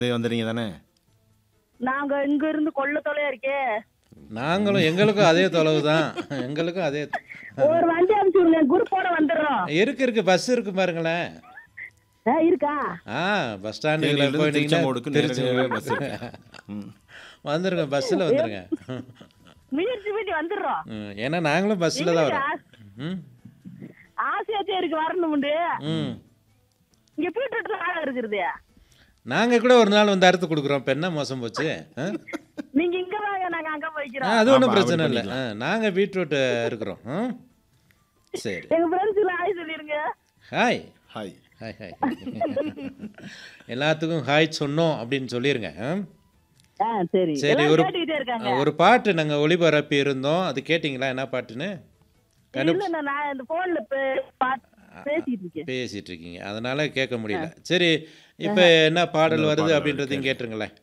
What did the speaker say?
வந்துடுறீங்க தானே நாங்க இங்க இருந்து கொள்ள தொலையா இருக்கே நாங்களும் எங்களுக்கும் அதே தொலைவு தான் எங்களுக்கும் அதே ஒரு வண்டி அனுப்பிச்சு விடுங்க குரூப்போட வந்துடுறோம் இருக்கு இருக்கு பஸ் இருக்கு பாருங்களேன் ஆ, இருக்கா ஆ பஸ் ஸ்டாண்டில் தேனியிலிருந்து போயிட்டீங்கன்னா திருச்செங்கோடுக்கு திருச்சி நேரடியாகவே பஸ் இருக்கு ம். வந்துருங்க பஸ்ஸில் வந்துருங்க மீட்டு மீட்டி வந்துடுறோம் ம், ஏன்னா நாங்களும் பஸ்ஸில் தான் வரோம் ம் ஆசையாச்சே இருக்கு வரணும்ண்டு ம் இங்க பீட்ரூட்ல ஆளா இருக்கிறது நாங்கள் கூட ஒரு நாள் வந்து அறுத்து கொடுக்குறோம் இப்போ என்ன மோசம் போச்சு ஆ? நீங்க இங்க வாங்க நாங்க அங்க ஆ, போய்க்கிறோம் அது ஒன்றும் ஆமா, பிரச்சனை அப்படி இல்லை நாங்கள் பீட்ரூட் இருக்கிறோம் ஆ? சரி எங்க ஃப்ரெண்ட்ஸ் எல்லாம் ஆய் சொல்லிருங்க ஹாய் ஹாய் ஹாய் ஹாய் எல்லாத்துக்கும் ஹாய் சொன்னோம் அப்படின்னு சொல்லிருங்க ஆ? ஆ சரி சரி எல்லாம் ஒரு கேட்டுக்கிட்டே இருக்காங்க ஒரு பாட்டு நாங்கள் ஒளிபரப்பி இருந்தோம் அது கேட்டிங்களா என்ன பாட்டுன்னு இல்ல நான் நான் இந்த போன்ல பேசிட்டு இருக்கேன் பேசிட்டு இருக்கீங்க அதனால கேட்க முடியல சரி இப்போ என்ன பாடல் வருது அப்படின்றதையும் கேட்டுருங்களேன்